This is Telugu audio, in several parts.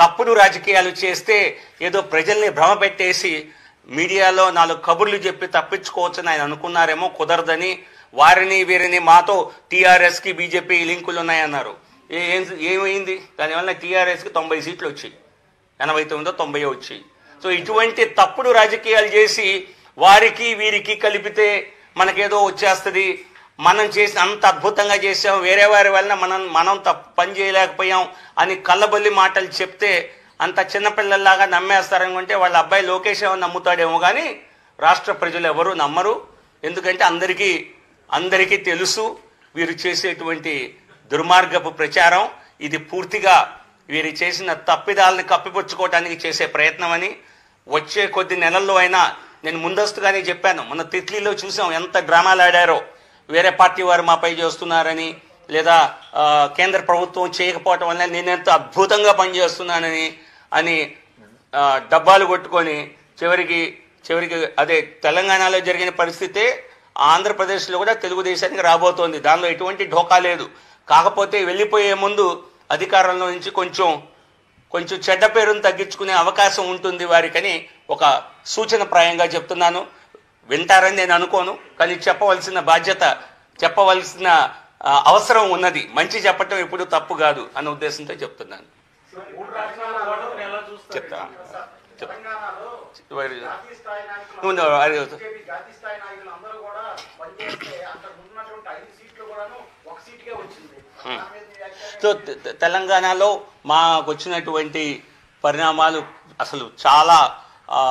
తప్పుడు రాజకీయాలు చేస్తే ఏదో ప్రజల్ని భ్రమ పెట్టేసి మీడియాలో నాలుగు కబుర్లు చెప్పి తప్పించుకోవచ్చని ఆయన అనుకున్నారేమో కుదరదని వారిని వీరిని మాతో టీఆర్ఎస్కి బీజేపీ లింకులు ఉన్నాయన్నారు ఏ- ఏం ఏమైంది దానివల్ల టీఆర్ఎస్కి తొంభై సీట్లు వచ్చాయి ఎనభై తొమ్మిదో తొంభై వచ్చాయి సో ఇటువంటి తప్పుడు రాజకీయాలు చేసి వారికి వీరికి కలిపితే మనకేదో వచ్చేస్తుంది మనం చేసి అంత అద్భుతంగా చేసాం వేరే వారి వలన మనం మనం తప్పు పని చేయలేకపోయాం అని కళ్ళబొల్లి మాటలు చెప్తే అంత చిన్నపిల్లల్లాగా నమ్మేస్తారనుకుంటే వాళ్ళ అబ్బాయి లోకేష్ ఏమో నమ్ముతాడేమో కానీ రాష్ట్ర ప్రజలు ఎవరు నమ్మరు ఎందుకంటే అందరికీ అందరికీ తెలుసు వీరు చేసేటువంటి దుర్మార్గపు ప్రచారం ఇది పూర్తిగా వీరు చేసిన తప్పిదాలని కప్పిపుచ్చుకోవడానికి చేసే ప్రయత్నం అని వచ్చే కొద్ది నెలల్లో అయినా నేను ముందస్తుగానే చెప్పాను మొన్న తిత్లీలో చూసాం ఎంత డ్రామాలు ఆడారో వేరే పార్టీ వారు మాపై చేస్తున్నారని లేదా ఆ, కేంద్ర ప్రభుత్వం చేయకపోవటం వల్ల నేను ఎంత అద్భుతంగా పనిచేస్తున్నానని అని ఆ, డబ్బాలు కొట్టుకొని చివరికి చివరికి అదే తెలంగాణలో జరిగిన పరిస్థితే ఆంధ్రప్రదేశ్లో కూడా తెలుగుదేశానికి రాబోతోంది దానిలో ఎటువంటి ఢోకా లేదు కాకపోతే వెళ్ళిపోయే ముందు అధికారంలో నుంచి కొంచెం కొంచెం చెడ్డ పేరును తగ్గించుకునే అవకాశం ఉంటుంది వారికని ఒక సూచన ప్రాయంగా చెప్తున్నాను వింటారని నేను అనుకోను కానీ చెప్పవలసిన బాధ్యత చెప్పవలసిన ఆ, అవసరం ఉన్నది మంచి చెప్పటం ఎప్పుడు తప్పు కాదు అన్న ఉద్దేశంతో చెప్తున్నాను మూడు రాష్ట్రాల ఓటర్లు ఎలా చూస్తారు? చెప్తా. చెప్తా. తెలంగాణలో వారి- జాతీయ స్థాయి నాయకులు ముందు అది- బీజేపీ జాతీయ స్థాయి నాయకులు అందరూ కూడా పనిచేస్తే అంతకు ఉన్నటువంటి ఐదు సీట్లు కూడాను ఒక సీటుకే వచ్చింది దాని మీద మీ వ్యాఖ్యానం సో తె- తె- తెలంగాణలో మాకు వచ్చినటువంటి పరిణామాలు అసలు చాలా ఆ,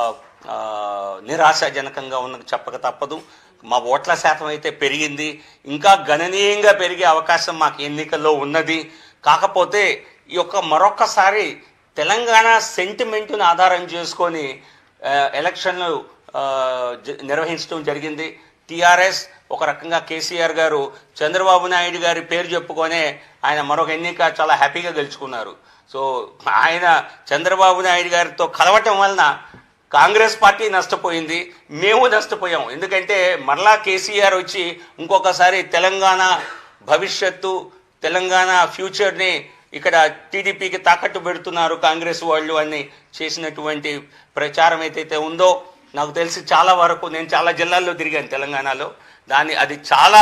ఆ, నిరాశాజనకంగా ఉన్నది చెప్పక తప్పదు మా ఓట్ల శాతం అయితే పెరిగింది ఇంకా గణనీయంగా పెరిగే అవకాశం మాకు ఎన్నికల్లో ఉన్నది కాకపోతే ఈ యొక్క మరొక్కసారి తెలంగాణ సెంటిమెంట్ను ఆధారం చేసుకొని ఆ, ఎలక్షన్లు ఆ, జ- నిర్వహించడం జరిగింది టిఆర్ఎస్ ఒక రకంగా కేసీఆర్ గారు చంద్రబాబు నాయుడు గారి పేరు చెప్పుకొనే ఆయన మరొక ఎన్నిక చాలా హ్యాపీగా గెలుచుకున్నారు సో ఆయన చంద్రబాబు నాయుడు గారితో కలవటం వలన కాంగ్రెస్ పార్టీ నష్టపోయింది మేము నష్టపోయాం ఎందుకంటే మరలా కేసీఆర్ వచ్చి ఇంకొకసారి తెలంగాణ భవిష్యత్తు తెలంగాణ ఫ్యూచర్ని ఇక్కడ టీడీపీకి తాకట్టు పెడుతున్నారు కాంగ్రెస్ వాళ్ళు అని చేసినటువంటి ప్రచారం ఏదైతే ఉందో నాకు తెలిసి చాలా వరకు నేను చాలా జిల్లాల్లో తిరిగాను తెలంగాణలో దాన్ని అది చాలా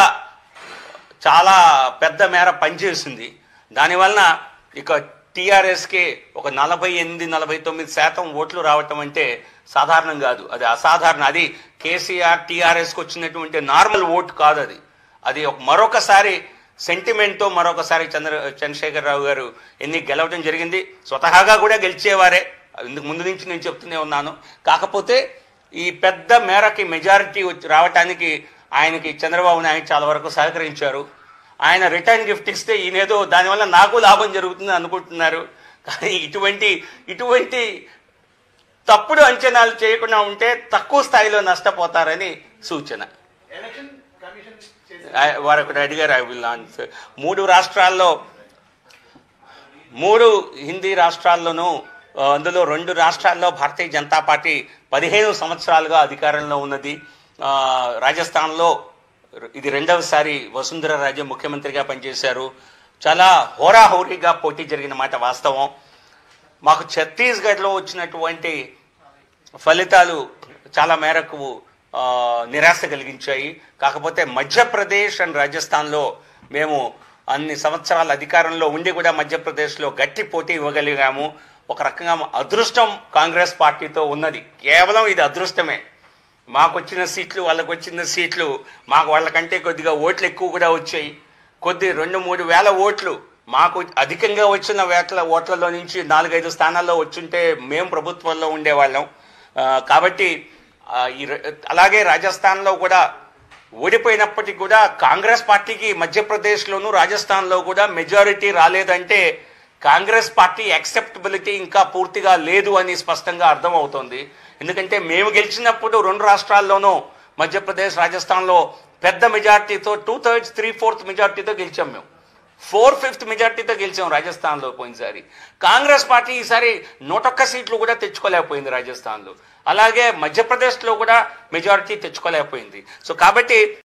చాలా పెద్ద మేర పనిచేసింది దానివలన ఇక టీఆర్ఎస్కి ఒక నలభై ఎనిమిది నలభై తొమ్మిది శాతం ఓట్లు రావటం అంటే సాధారణం కాదు అది అసాధారణ అది కేసీఆర్ టీఆర్ఎస్కి వచ్చినటువంటి నార్మల్ ఓటు కాదు అది అది ఒక మరొకసారి సెంటిమెంట్తో మరొకసారి చంద్ర చంద్రశేఖరరావు గారు ఎన్ని గెలవడం జరిగింది స్వతహాగా కూడా గెలిచేవారే ఇందుకు ముందు నుంచి నేను చెప్తూనే ఉన్నాను కాకపోతే ఈ పెద్ద మేరకి మెజారిటీ వచ్చి రావటానికి ఆయనకి చంద్రబాబు నాయుడు చాలా వరకు సహకరించారు ఆయన రిటర్న్ గిఫ్ట్ ఇస్తే ఈయనేదో దానివల్ల నాకు లాభం జరుగుతుంది అనుకుంటున్నారు కానీ ఇటువంటి ఇటువంటి తప్పుడు అంచనాలు చేయకుండా ఉంటే తక్కువ స్థాయిలో నష్టపోతారని సూచన ఎలక్షన్ కమిషన్ చేసిన I- వారు ఒకటి అడిగారు ఐ విల్ ఆన్సర్ మూడు రాష్ట్రాల్లో మూడు హిందీ రాష్ట్రాల్లోనూ ఆ, అందులో రెండు రాష్ట్రాల్లో భారతీయ జనతా పార్టీ పదిహేను సంవత్సరాలుగా అధికారంలో ఉన్నది ఆ, రాజస్థాన్లో ఇది రెండవసారి వసుంధర రాజే ముఖ్యమంత్రిగా పనిచేశారు చాలా హోరాహోరీగా పోటీ జరిగిన మాట వాస్తవం మాకు ఛత్తీస్గఢ్లో వచ్చినటువంటి ఫలితాలు చాలా మేరకు ఆ, నిరాశ కలిగించాయి కాకపోతే మధ్యప్రదేశ్ అండ్ రాజస్థాన్లో మేము అన్ని సంవత్సరాల అధికారంలో ఉండి కూడా మధ్యప్రదేశ్లో గట్టి పోటీ ఇవ్వగలిగాము ఒక రకంగా అదృష్టం కాంగ్రెస్ పార్టీతో ఉన్నది కేవలం ఇది అదృష్టమే మాకు వచ్చిన సీట్లు వాళ్ళకు వచ్చిన సీట్లు మాకు వాళ్ళకంటే కొద్దిగా ఓట్లు ఎక్కువ కూడా వచ్చాయి కొద్ది రెండు మూడు వేల ఓట్లు మాకు అధికంగా వచ్చిన వేట్ల ఓట్లలో నుంచి నాలుగైదు స్థానాల్లో వచ్చుంటే మేము ప్రభుత్వంలో ఉండేవాళ్ళం ఆ, కాబట్టి ఆ, ఈ ర- అలాగే రాజస్థాన్లో కూడా ఓడిపోయినప్పటికీ కూడా కాంగ్రెస్ పార్టీకి మధ్యప్రదేశ్లోను రాజస్థాన్లో కూడా మెజారిటీ రాలేదంటే కాంగ్రెస్ పార్టీ యాక్సెప్టబిలిటీ ఇంకా పూర్తిగా లేదు అని స్పష్టంగా అర్థమవుతోంది ఎందుకంటే మేము గెలిచినప్పుడు రెండు రాష్ట్రాల్లోనూ మధ్యప్రదేశ్ రాజస్థాన్లో పెద్ద మెజార్టీతో టూ థర్డ్స్ త్రీ ఫోర్త్ మెజార్టీతో గెలిచాం మేము ఫోర్ ఫిఫ్త్ మెజార్టీతో గెలిచాం రాజస్థాన్లో పోయినసారి కాంగ్రెస్ పార్టీ ఈసారి నూటొక్క సీట్లు కూడా తెచ్చుకోలేకపోయింది రాజస్థాన్లో అలాగే మధ్యప్రదేశ్లో కూడా మెజారిటీ తెచ్చుకోలేకపోయింది సో కాబట్టి